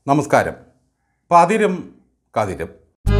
നമസ്കാരം പതിരും കതിരും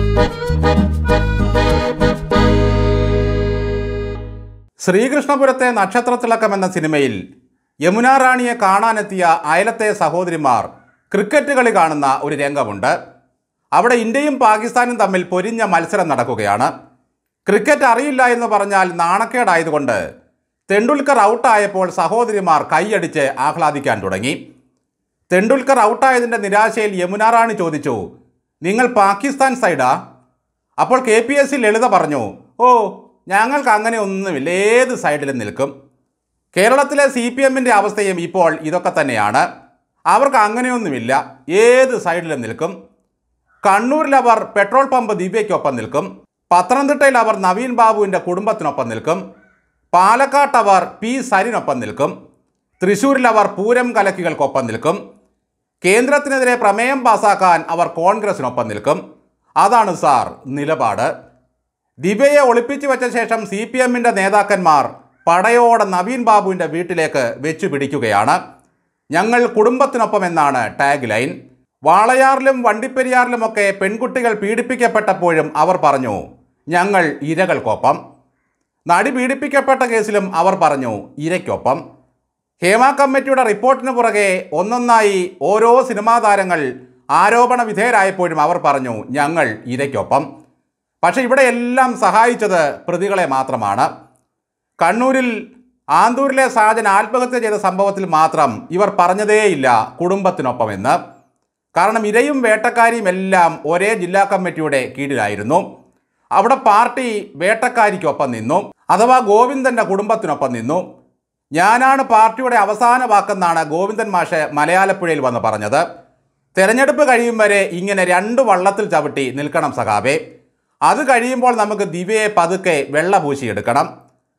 ശ്രീകൃഷ്ണപുരത്തെ നക്ഷത്രത്തിളക്കം എന്ന സിനിമയിൽ യമുന റാണിയെ കാണാനെത്തിയ അയലത്തെ സഹോദരിമാർ ക്രിക്കറ്റ് കളി കാണുന്ന ഒരു രംഗമുണ്ട് അവിടെ ഇന്ത്യയും പാകിസ്ഥാനും തമ്മിൽ പൊരിഞ്ഞ മത്സരം നടക്കുകയാണ് ക്രിക്കറ്റ് അറിയില്ല എന്ന് പറഞ്ഞാൽ നാണക്കേടായതുകൊണ്ട് തെണ്ടുൽക്കർ ഔട്ടായപ്പോൾ സഹോദരിമാർ കൈയടിച്ച് ആഹ്ലാദിക്കാൻ തുടങ്ങി തെണ്ടുൽക്കർ ഔട്ടായതിൻ്റെ നിരാശയിൽ യമുന റാണി ചോദിച്ചു നിങ്ങൾ പാകിസ്ഥാൻ സൈഡാ അപ്പോൾ K P S C Lalitha പറഞ്ഞു ഓ ഞങ്ങൾക്ക് അങ്ങനെ ഒന്നുമില്ല ഏത് സൈഡിലും നിൽക്കും കേരളത്തിലെ സി പി എമ്മിൻ്റെ അവസ്ഥയും ഇപ്പോൾ ഇതൊക്കെ തന്നെയാണ് അവർക്ക് അങ്ങനെയൊന്നുമില്ല ഏത് സൈഡിലും നിൽക്കും കണ്ണൂരിൽ അവർ പെട്രോൾ പമ്പ് ദിവ്യയ്ക്കൊപ്പം നിൽക്കും പത്തനംതിട്ടയിൽ അവർ നവീൻ ബാബുവിൻ്റെ കുടുംബത്തിനൊപ്പം നിൽക്കും പാലക്കാട്ട് അവർ പി സരിനൊപ്പം നിൽക്കും തൃശ്ശൂരിൽ അവർ പൂരം കലക്കികൾക്കൊപ്പം നിൽക്കും കേന്ദ്രത്തിനെതിരെ പ്രമേയം പാസാക്കാൻ അവർ കോൺഗ്രസിനൊപ്പം നിൽക്കും അതാണ് സാർ നിലപാട് ദിവ്യയെ ഒളിപ്പിച്ചു വെച്ച ശേഷം സി പി എമ്മിൻ്റെ നേതാക്കന്മാർ പടയോടെ നവീൻ ബാബുവിൻ്റെ വീട്ടിലേക്ക് വെച്ചു പിടിക്കുകയാണ് ഞങ്ങൾ കുടുംബത്തിനൊപ്പം എന്നാണ് ടാഗ് ലൈൻ വാളയാറിലും വണ്ടിപ്പെരിയാറിലുമൊക്കെ പെൺകുട്ടികൾ പീഡിപ്പിക്കപ്പെട്ടപ്പോഴും അവർ പറഞ്ഞു ഞങ്ങൾ ഇരകൾക്കൊപ്പം നടി പീഡിപ്പിക്കപ്പെട്ട കേസിലും അവർ പറഞ്ഞു ഇരയ്ക്കൊപ്പം ഹേമ കമ്മിറ്റിയുടെ റിപ്പോർട്ടിന് പുറകെ ഒന്നൊന്നായി ഓരോ സിനിമാ താരങ്ങൾ ആരോപണ വിധേയരായപ്പോഴും അവർ പറഞ്ഞു ഞങ്ങൾ ഇരയ്ക്കൊപ്പം പക്ഷേ ഇവിടെ എല്ലാം സഹായിച്ചത് പ്രതികളെ മാത്രമാണ് കണ്ണൂരിൽ ആന്തൂരിലെ സാജൻ ആത്മഹത്യ ചെയ്ത സംഭവത്തിൽ മാത്രം ഇവർ പറഞ്ഞതേയില്ല കുടുംബത്തിനൊപ്പമെന്ന് കാരണം ഇരയും വേട്ടക്കാരിയും എല്ലാം ഒരേ ജില്ലാ കമ്മിറ്റിയുടെ കീഴിലായിരുന്നു അവിടെ പാർട്ടി വേട്ടക്കാരിക്കൊപ്പം നിന്നു അഥവാ ഗോവിന്ദൻ്റെ കുടുംബത്തിനൊപ്പം നിന്നു ഞാനാണ് പാർട്ടിയുടെ അവസാന വാക്കെന്നാണ് ഗോവിന്ദൻ മാഷ് മലയാളപ്പുഴയിൽ വന്ന് പറഞ്ഞത് തെരഞ്ഞെടുപ്പ് കഴിയും വരെ ഇങ്ങനെ രണ്ട് വള്ളത്തിൽ ചവിട്ടി നിൽക്കണം സഖാബെ അത് കഴിയുമ്പോൾ നമുക്ക് ദിവ്യയെ പതുക്കെ വെള്ള പൂശിയെടുക്കണം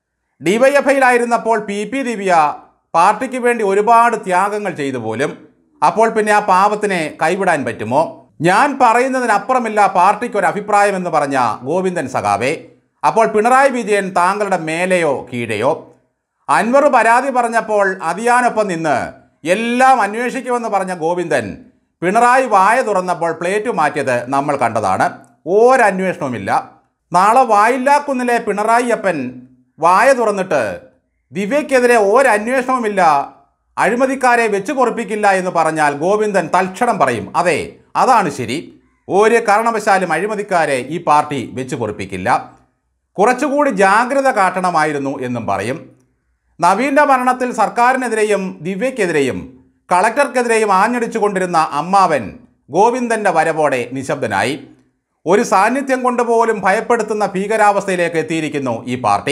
ഡിവൈഎഫ്ഐയിലായിരുന്നപ്പോൾ പി പി ദിവ്യ പാർട്ടിക്ക് വേണ്ടി ഒരുപാട് ത്യാഗങ്ങൾ ചെയ്തു പോലും അപ്പോൾ പിന്നെ ആ പാവത്തിനെ കൈവിടാൻ പറ്റുമോ ഞാൻ പറയുന്നതിനപ്പുറമില്ല പാർട്ടിക്ക് ഒരു അഭിപ്രായം എന്ന് പറഞ്ഞ ഗോവിന്ദൻ സഖാവേ അപ്പോൾ പിണറായി വിജയൻ താങ്കളുടെ മേലെയോ കീഴെയോ അൻവർ പരാതി പറഞ്ഞപ്പോൾ അതിയാനൊപ്പം നിന്ന് എല്ലാം അന്വേഷിക്കുമെന്ന് പറഞ്ഞ ഗോവിന്ദൻ പിണറായി വായ തുറന്നപ്പോൾ പ്ലേറ്റ് മാറ്റിയത് നമ്മൾ കണ്ടതാണ് ഒരന്വേഷണവുമില്ല നാളെ വായില്ലാക്കുന്നിലെ പിണറായി അപ്പൻ വായ തുറന്നിട്ട് ദിവ്യക്കെതിരെ ഒരന്വേഷണവുമില്ല അഴിമതിക്കാരെ വെച്ചു പൊറപ്പിക്കില്ല എന്ന് പറഞ്ഞാൽ ഗോവിന്ദൻ തൽക്ഷണം പറയും അതെ അതാണ് ശരി ഒരു കാരണവശാലും അഴിമതിക്കാരെ ഈ പാർട്ടി വെച്ചു പൊറപ്പിക്കില്ല കുറച്ചുകൂടി ജാഗ്രത കാട്ടണമായിരുന്നു എന്നും പറയും നവീൻ്റെ മരണത്തിൽ സർക്കാരിനെതിരെയും ദിവ്യക്കെതിരെയും കളക്ടർക്കെതിരെയും ആഞ്ഞടിച്ചുകൊണ്ടിരുന്ന അമ്മാവൻ ഗോവിന്ദൻ്റെ വരവോടെ നിശബ്ദനായി ഒരു സാന്നിധ്യം കൊണ്ടുപോലും ഭയപ്പെടുത്തുന്ന ഭീകരാവസ്ഥയിലേക്ക് എത്തിയിരിക്കുന്നു ഈ പാർട്ടി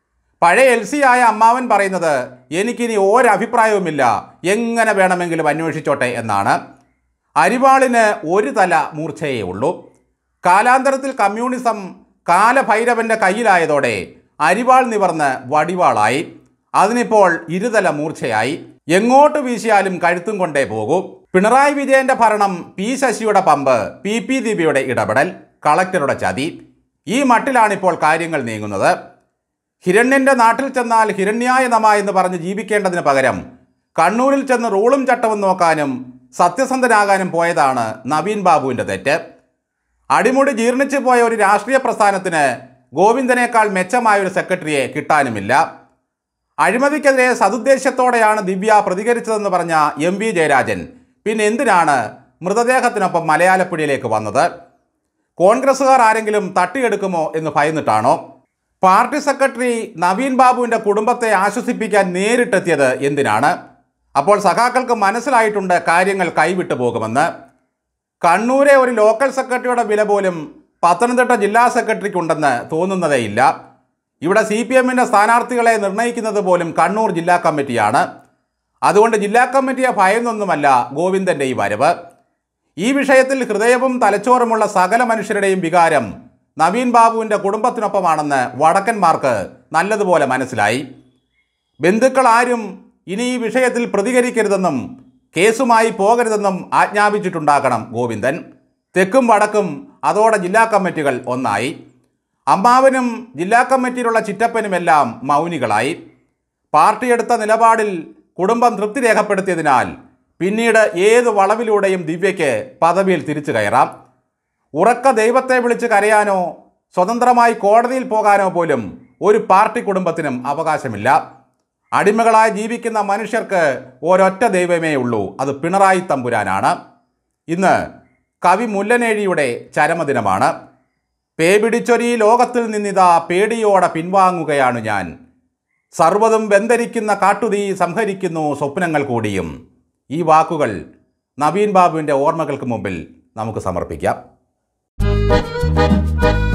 പഴയ എൽ സി ആയ അമ്മാവൻ പറയുന്നത് എനിക്കിനി ഒരഭിപ്രായവുമില്ല എങ്ങനെ വേണമെങ്കിലും അന്വേഷിച്ചോട്ടെ എന്നാണ് അരിവാളിന് ഒരു തല മൂർച്ചയേ ഉള്ളൂ കാലാന്തരത്തിൽ കമ്മ്യൂണിസം കാലഭൈരവന്റെ കയ്യിലായതോടെ അരിവാൾ നിവർന്ന് വടിവാളായി അതിനിപ്പോൾ ഇരുതല മൂർച്ചയായി എങ്ങോട്ട് വീശിയാലും കഴുത്തും കൊണ്ടേ പോകൂ പിണറായി വിജയന്റെ ഭരണം പി ശശിയുടെ പമ്പ് പി പി ദിവ്യയുടെ ഇടപെടൽ കളക്ടറുടെ ചതി ഈ മട്ടിലാണിപ്പോൾ കാര്യങ്ങൾ നീങ്ങുന്നത് ഹിരണ്യന്റെ നാട്ടിൽ ചെന്നാൽ ഹിരണ്യായ നമ എന്ന് പറഞ്ഞ് ജീവിക്കേണ്ടതിന് പകരം കണ്ണൂരിൽ ചെന്ന് റൂളും ചട്ടവും നോക്കാനും സത്യസന്ധനാകാനും പോയതാണ് നവീൻ ബാബുവിൻ്റെ തെറ്റ് അടിമുടി ജീർണിച്ചു പോയ ഒരു രാഷ്ട്രീയ പ്രസ്ഥാനത്തിന് ഗോവിന്ദനേക്കാൾ മെച്ചമായ ഒരു സെക്രട്ടറിയെ കിട്ടാനുമില്ല അഴിമതിക്കെതിരെ സതുദ്ദേശത്തോടെയാണ് ദിവ്യ പ്രതികരിച്ചതെന്ന് പറഞ്ഞ എം വി ജയരാജൻ പിന്നെ എന്തിനാണ് മൃതദേഹത്തിനൊപ്പം മലയാളപ്പുഴയിലേക്ക് വന്നത് കോൺഗ്രസ്സുകാർ ആരെങ്കിലും തട്ടിയെടുക്കുമോ എന്ന് ഭയന്നിട്ടാണോ പാർട്ടി സെക്രട്ടറി നവീൻ ബാബുവിൻ്റെ കുടുംബത്തെ ആശ്വസിപ്പിക്കാൻ നേരിട്ടെത്തിയത് എന്തിനാണ് അപ്പോൾ സഖാക്കൾക്ക് മനസ്സിലായിട്ടുണ്ട് കാര്യങ്ങൾ കൈവിട്ടു പോകുമെന്ന് കണ്ണൂരെ ഒരു ലോക്കൽ സെക്രട്ടറിയുടെ വില പോലും പത്തനംതിട്ട ജില്ലാ സെക്രട്ടറിക്കുണ്ടെന്ന് തോന്നുന്നതേയില്ല ഇവിടെ സി പി എമ്മിൻ്റെ സ്ഥാനാർത്ഥികളെ നിർണ്ണയിക്കുന്നത് പോലും കണ്ണൂർ ജില്ലാ കമ്മിറ്റിയാണ് അതുകൊണ്ട് ജില്ലാ കമ്മിറ്റിയെ ഭയന്നൊന്നുമല്ല ഗോവിന്ദൻ്റെ ഈ വരവ് ഈ വിഷയത്തിൽ ഹൃദയവും തലച്ചോറുമുള്ള സകല മനുഷ്യരുടെയും വികാരം നവീൻ ബാബുവിൻ്റെ കുടുംബത്തിനൊപ്പമാണെന്ന് വടക്കന്മാർക്ക് നല്ലതുപോലെ മനസ്സിലായി ബന്ധുക്കൾ ആരും ഇനി ഈ വിഷയത്തിൽ പ്രതികരിക്കരുതെന്നും കേസുമായി പോകരുതെന്നും ആജ്ഞാപിച്ചിട്ടുണ്ടാകണം ഗോവിന്ദൻ തെക്കും വടക്കും അതോടെ ജില്ലാ കമ്മിറ്റികൾ ഒന്നായി അമ്മാവനും ജില്ലാ കമ്മിറ്റിയിലുള്ള ചിറ്റപ്പനുമെല്ലാം മൗനികളായി പാർട്ടി എടുത്ത നിലപാടിൽ കുടുംബം തൃപ്തി രേഖപ്പെടുത്തിയതിനാൽ പിന്നീട് ഏത് വളവിലൂടെയും ദിവ്യയ്ക്ക് പദവിയിൽ തിരിച്ചു കയറാം ഉറക്ക ദൈവത്തെ വിളിച്ച് കരയാനോ സ്വതന്ത്രമായി കോടതിയിൽ പോകാനോ പോലും ഒരു പാർട്ടി കുടുംബത്തിനും അവകാശമില്ല അടിമകളായി ജീവിക്കുന്ന മനുഷ്യർക്ക് ഒരൊറ്റ ദൈവമേ ഉള്ളൂ അത് പിണറായി തമ്പുരാനാണ് ഇന്ന് കവി മുല്ലനേഴിയുടെ ചരമദിനമാണ് പേപിടിച്ചൊരീ ലോകത്തിൽ നിന്നിതാ പേടിയോടെ പിൻവാങ്ങുകയാണ് ഞാൻ സർവ്വതും വെന്തരിക്കുന്ന കാട്ടുതീ സംഹരിക്കുന്നു സ്വപ്നങ്ങൾ കൂടിയും ഈ വാക്കുകൾ നവീൻ ബാബുവിൻ്റെ ഓർമ്മകൾക്ക് മുമ്പിൽ നമുക്ക് സമർപ്പിക്കാം